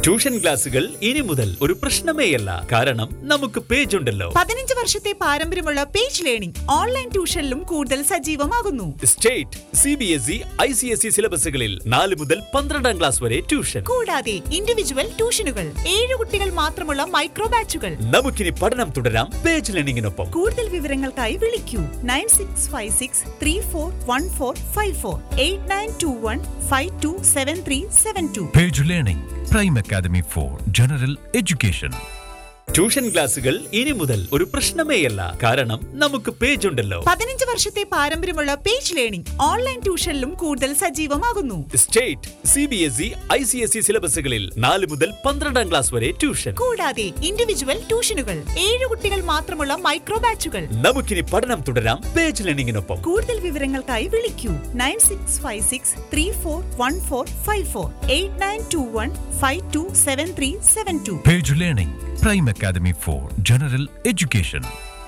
Tuition ക്ലാസുകൾ ഇനി മുതൽ ഒരു പ്രശ്നമേയല്ല കാരണം നമുക്ക് പേജ് ഉണ്ടല്ലോ പതിനഞ്ച് വർഷത്തെ പാരമ്പര്യമുള്ള പേജ് ലേണിംഗ് ഓൺലൈൻ ട്യൂഷനിലും കൂടുതൽ സജീവമാകുന്നു state C B S E I C S E സിലബസുകളിൽ നാല് മുതൽ പന്ത്രണ്ടാം ക്ലാസ് വരെ ട്യൂഷൻ കൂടാതെ ഇൻഡിവിജ്വൽ ട്യൂഷനുകൾ ഏഴ് കുട്ടികൾ മാത്രമുള്ള മൈക്രോ ബാച്ചുകൾ നമുക്കിനി പഠനം തുടരാം പേജ് ലേണിംഗിനൊപ്പം കൂടുതൽ വിവരങ്ങൾക്കായി വിളിക്കൂ nine six five six three four one four five four eight nine two one five two seven three seven two Page Learning, Prime Academy for General Education. Tuition ക്ലാസുകൾ ഇനി മുതൽ ഒരു പ്രശ്നമേയല്ല കാരണം നമുക്ക് പേജ് ഉണ്ടല്ലോ പതിനഞ്ച് വർഷത്തെ പാരമ്പര്യമുള്ള പേജ് ലേണിംഗ് ഓൺലൈൻ ട്യൂഷനിലും കൂടുതൽ സജീവമാകുന്നു state C B S E I C S E സിലബസുകളിൽ നാല് മുതൽ പന്ത്രണ്ടാം ക്ലാസ് വരെ ട്യൂഷൻ കൂടാതെ ഇൻഡിവിജ്വൽ ട്യൂഷനുകൾ ഏഴ് കുട്ടികൾ മാത്രമുള്ള മൈക്രോ ബാച്ചുകൾ നമുക്കിനി പഠനം തുടരാം പേജ് ലേണിംഗിനൊപ്പം കൂടുതൽ വിവരങ്ങൾക്കായി വിളിക്കൂ nine six five six three four one four five four eight nine two one five two seven three seven two Page Learning, Prime Academy for General Education.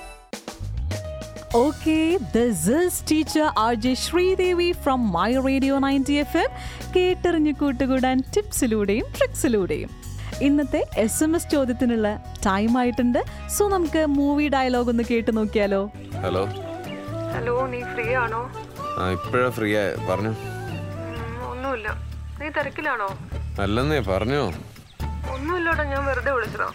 Okay, this is teacher RJ Sridevi from My Radio 90 FM. കേട്ടറിഞ്ഞ് കൂട്ടുകൂടാൻ ടിപ്സിലൂടെയും ട്രിക്സിലൂടെയും ഇന്നത്തെ S M S ചോദ്യത്തിനുള്ള time ആയിട്ടുണ്ട് so നമുക്ക് movie dialogue ഒന്ന് കേട്ട് നോക്കിയാലോ ഹലോ ഹലോ നീ ഫ്രീ ആണോ ആ ഇപ്പോഴാ ഫ്രീ ആയ പറഞ്ഞു ഉം, ഒന്നുമില്ല നീ തിരക്കിലാണോ അല്ലെന്നേ പറഞ്ഞോ ഒന്നുമില്ലടാ ഞാൻ വെറുതെ വിളിച്ചതാ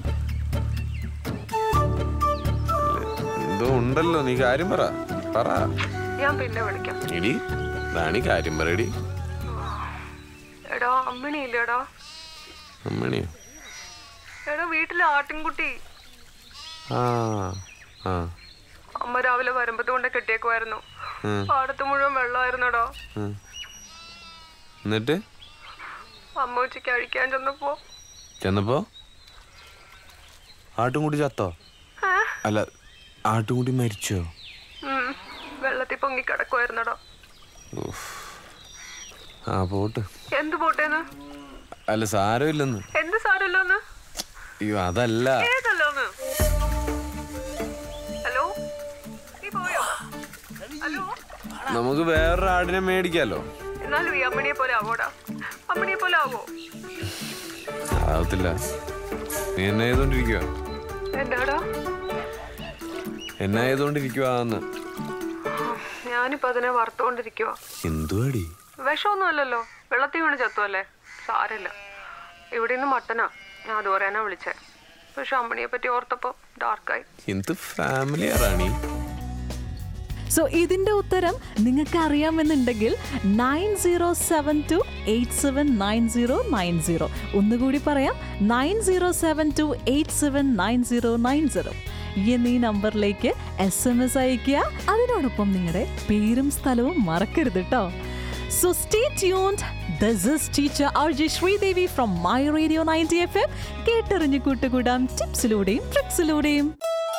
എന്തോ ഉണ്ടല്ലോ നീ കാര്യം പറ പറ ഞാൻ പിന്നെ വിളിക്കാം ഇടി ദാണി കാര്യം പറയടി എടാ അമ്മിണി ഇല്ലടാ അമ്മണിയോ എടാ വീട്ടിലെ ആട്ടിൻകുട്ടി ആ ആ അമ്മ രാവിലെ വരമ്പത്ത് കൊണ്ട് കെട്ടിയേക്കുമായിരുന്നു ഉം. പാടത്ത് മുഴുവൻ വെള്ളമായിരുന്നടാ ഉം. എന്നിട്ട് അമ്മ ഉച്ചയ്ക്ക് അഴിക്കാൻ ചെന്നപ്പോ ചെന്നപ്പോ ആട്ടുംകുടി ചത്തോ അല്ല ആട്ടുംകുടി മരിച്ചോ ഉം, വെള്ളത്തിൽ പൊങ്ങി കിടക്കുമായിരുന്നടാ ഉഫ്. ആ പോട്ട് എന്ത് പോട്ടേന്ന് അല്ല സാരമില്ലെന്ന് എന്ത് സാരല്ലോന്ന് അയ്യോ അതല്ല ഏതല്ലോന്ന് ഹലോ നീ പോയോ ഹലോ നമുക്ക് വേറൊരു ആടിനെ മേടിക്കാലോ എന്നാലും ഈ അമ്മണിയെ പോലെ ആവോടാ അമ്മണിയെ പോലെ ആവോ ആവത്തില്ല നീ എന്നെ ചെയ്തോണ്ടിരിക്കുക എന്താടാ എന്നെ ചെയ്തോണ്ടിരിക്കുവാന്ന് ഞാനിപ്പോ അതിനെ വറുത്തോണ്ടിരിക്കുവാ എന്തുവാടി വിഷമൊന്നുമല്ലല്ലോ വെള്ളത്തിൽ വീണ് ചത്തുവല്ലേ സാരമില്ല ഇവിടെ നിന്ന് മട്ടനാ ഞാൻ അത് പറയാനാ വിളിച്ചേ പക്ഷെ അമ്മണിയെ പറ്റി ഓർത്തപ്പോ ഡാർക്കായി എന്ത് ഫാമിലി റാണി സോ ഇതിന്റെ ഉത്തരം നിങ്ങൾക്ക് അറിയാമെന്നുണ്ടെങ്കിൽ nine zero seven two eight seven nine zero nine zero ഒന്നുകൂടി പറയാം nine zero seven two eight seven nine zero nine zero എന്നീ നമ്പറിലേക്ക് എസ് എം എസ് അയക്കുക അതിനോടൊപ്പം നിങ്ങളുടെ പേരും സ്ഥലവും മറക്കരുത് കേട്ടോ so stay tuned this is teacher R J Sreedevi from my radio ninety F M കേട്ടറിഞ്ഞ് കൂട്ടുകൂടാം ടിപ്സിലൂടെയും ട്രിക്സിലൂടെയും